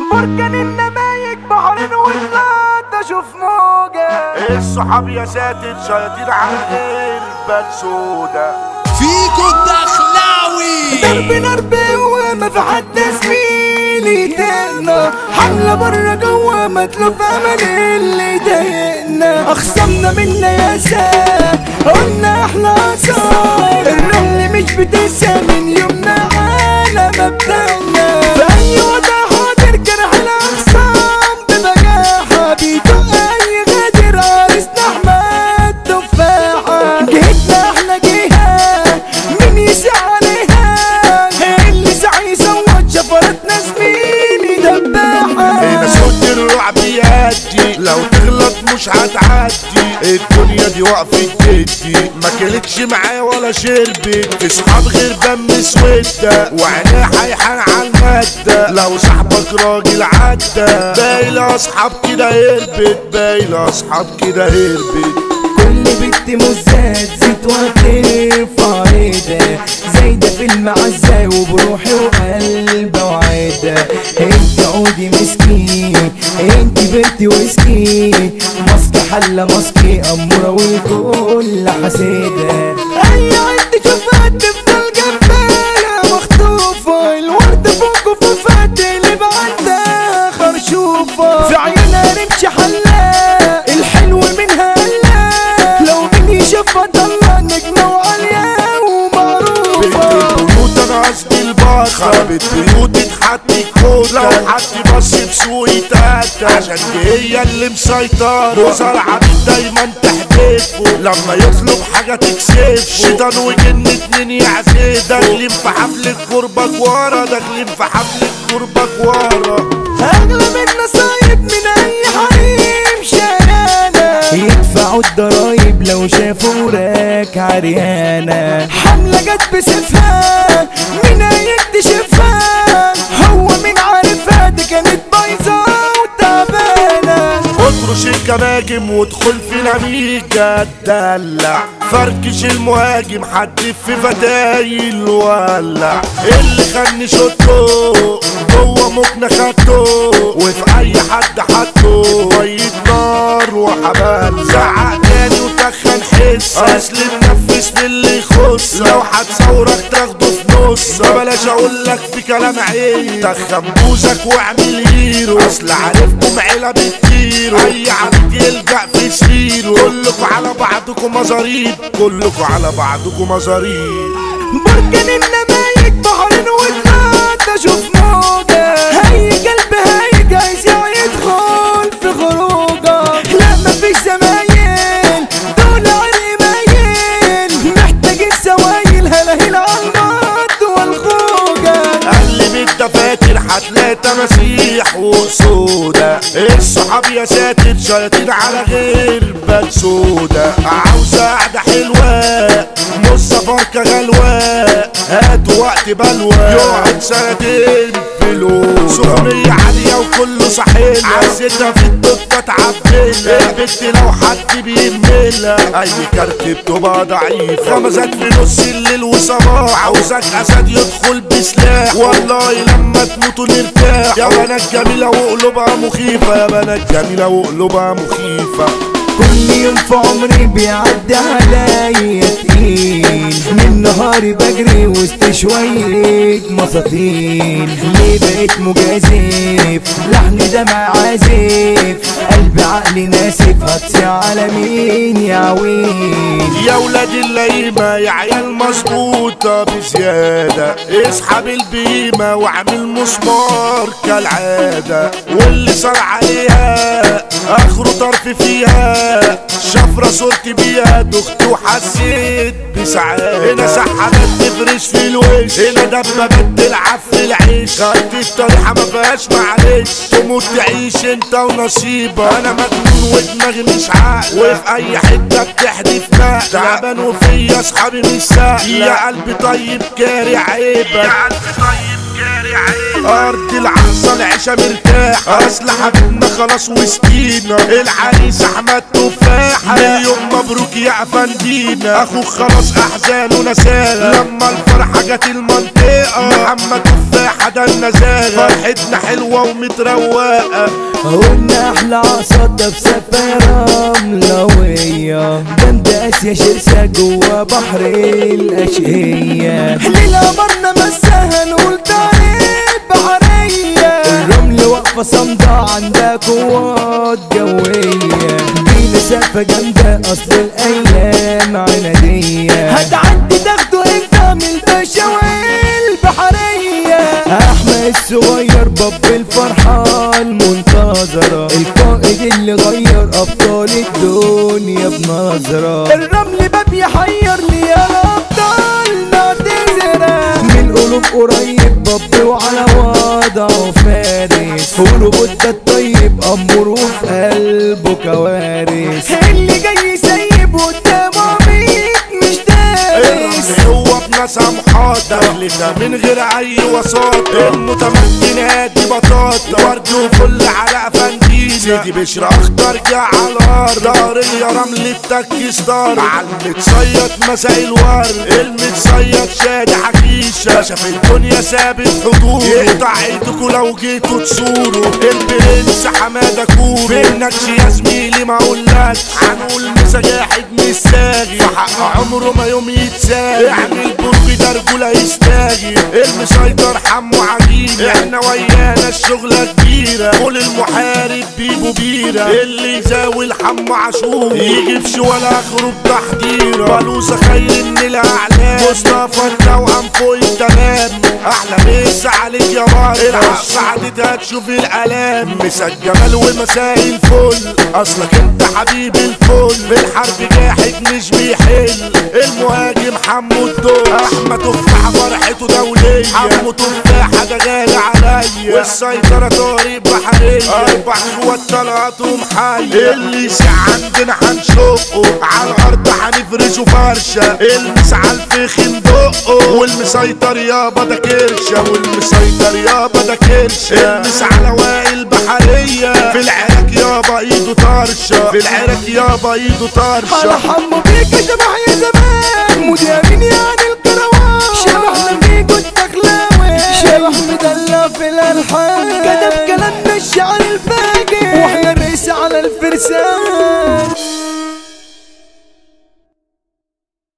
بركان النمايك بحر والنهارده اشوف موجة الصحاب يا ساتر شياطين على غير بال سودا فيكو الدخلاوي ضرب نرب وما في حد زميلي تقنا حملة برا جوا مطلوب امل اللي ضايقنا اخصمنا منا يا سا قلنا احنا اثار الرمل مش بتنسى من يومنا على مبدأنا في اي وضع حاضر جرح الاخصام ببجاحة بيدق اي غادر عرسنا احمد تفاحة جهتنا احنا جهة مين يسعى عليها اللي سعى يصوت شفرتنا زميلي دباحة هنا صوت الرعب يأدي لو تغلط مش هتعدي الدنيا دي وقفت جدي ما كلتش معايا ولا شربت في صحاب غير دم سودة وعينيه حيحان على المادة لو صاحبك راجل عدى باقي لاصحاب كده هربت باقي لاصحاب كده هربت كل بنت مزات زيت وترفع ايدها زايدة في المعزة وبروحي وقلب وعيدة انت عودي مسكين انت بنتي ويسكي ماسكة حلة ماسكي أمورة والكل حسيدة أي عند شوفها تفضل جنبها مخطوفة الورد فوق وفوفات اللي بعدها خرشوفة في عيونها رمش حلاق الحلو منها قلق لو مين يشوفها طلع نجمة وعالية ومعروفة بيوت انا قصدي البطة خربت بيوت اتحط كوتا لو حد بص في سوقي تاتا عشان دي هي اللي مسيطرة وزرعة دايما تحدفه لما يطلب حاجة تكسف شيطان وجن اتنين يعزف داخلين في حفلة قربك ورا داخلين في حفلة قربك ورا اغلب النصايب من اي حريم شارعنا يدفعوا الضرايب لو شافوا وراك عريانة حملة جت بسيفها مين هيكتشفها هو مين عارفها دي كانت بايظة وتعبانة اطرش الكماجم وادخل في نميجة تدلع فركش المهاجم حد في فتايل ولع اللي خلني شطه جوه مكنة خدته وفي اي حد حطه مية نار وحبال زعق تاني وتخن حس اصل منفس في اللي يخص لو هتصورك تاخده في نص ما بلاش اقول لك في كلام عيب تخن بوزك واعمل هيرو اصل عارفكم عيلة بتطيرو اي عبد يلجأ في سريره كلكوا على بعضكم مزاريب كلكوا على بعضكم مزاريب بركان النمايك بحر والنهارده اشوف موجة هي قلب هيجي عايز يدخل في خروجه لا مفيش زمايل دول عرق مايل محتاجين سوايل هلاهيل عالمط والخوجة قلب الدفاتر هتلاقي تماسيح وسودا الصحاب يا ساتر شياطين على غير بال سودا عاوزة قعدة حلوة نص فركة غلوة هات وقت بلوى يقعد سنتين في الأوضة سخنية عالية وكله صحيلة عزتها في الدكة تعبلها البت لو حد بيملها أي كارت بتبقى ضعيف غمزات في نص الليل وصباح عاوزك أسد يدخل بسلاح والله لما تموتوا نرتاح يا بنات جميلة وقلوبها مخيفة يا بنات جميلة وقلوبها مخيفة كل يوم في عمري بيعدي عليا تقيل من نهاري بجري وسط شوية مساطيل ليه بقيت مجازف لحن دمع عازف قلبي عقلي ناسف هتصيع على مين يا عويل يا ولاد اللئيمة يا عيال مظبوطة بزيادة اسحب البيمة واعمل مسمار كالعادة واللي صار عليها اخره طرف فيها شفرة صورتي بيها دخت وحسيت بسعادة هنا سحبت تفرش في الوش هنا دبابات تلعب في العيش خدت الطريحة ما فيهاش معلش تموت تعيش انت ونصيبك انا مجنون ودماغي مش عاقلة وفي اي حتة بتحدف نقلة تعبان وفيا اصحابي مش سهلة يا قلبي طيب كاري عيبك يا قلبي طيب كاري عيبك ارض العصا العيشة مرتاح اصل حبيبنا خلاص وسطينا العريس احمد تفاحة مليون مبروك يا افندينا اخوك خلاص احزانه نساها لما الفرحة جت المنطقة محمد تفاحة ده النزاهة فرحتنا حلوة ومتروقة قلنا احلى عصادة بسفارة ملوية جنب اسيا شرسة جوا بحر الاشقية ليلة مرنا مساها نقول طريق بحرية الرمل واقفة صامدة عندها قوات جوية دي مسافة جامدة اصل الايام عنادية هتعدي تاخده انت من الباشا والبحرية احمد الصغير باب الفرحة المنتظرة القائد اللي غير ابطال الدنيا بنظرة الرمل باب يحير لي يا الابطال نعتذرة من القلوب قريب باب وعلى وضعه فارس قولوا بودة الطيب امور وفي قلبه كوارث اللي جاي يسيب قدامه عميد مش دارس الرمل هو بناسها محاطة دخلتها من غير اي وساطة المتمكن هادي بطاطا ورد وفل على افندينا سيدي بشر اخضر جه على الارض دارية رمل التك ستار عالمتصيد مساء الورد المتصيد شادي حكيشة شاف الدنيا ثابت حضور يقطع ايدكوا لو جيتوا تزوروا البرنس حمادة كورو فينكش يا زميلي ما اقولكش هنقول مسجاحد مش ساغي فحق عمره ما يوم يتساغي يعني البرج ده رجولة يستاهي المسيطر حمو عجيب احنا ويانا الشغلة كبيرة قول المحارب بيبو بيرة اللي يزاول حمو عاشور يجي في ولا اخره بتحضيرة بلوزة خير من الاعلام مصطفى التوأم فوق التمام احلى مسا عليك يا راجل العصا عدتها تشوف الالام مسا الجمال ومساء الفل اصلك انت حبيب الكل في الحرب جاحد مش بيحل المهاجم حمو الدور احمد تفاحة فرحته دولية حمو تفاحة ده غالي عليا والسيطرة طريق بحرية اربع اخوات طلعتهم حية اللي يسع عندنا هنشقه على الارض هنفرشه فرشة المس على الفخ ندقه والمسيطر يابا ده كرشة والمسيطر يابا ده كرشة المس على وائل بحرية في العراق يابا ايده طرشة في العراق يابا ايده طرشة على حمو بيك شبح يا زمان مديرين يعني الكروان شبحنا بيك التخلاوي شبح مدلع في الالحان كتب كلام الشعر الفاجر واحنا الرئيس على الفرسان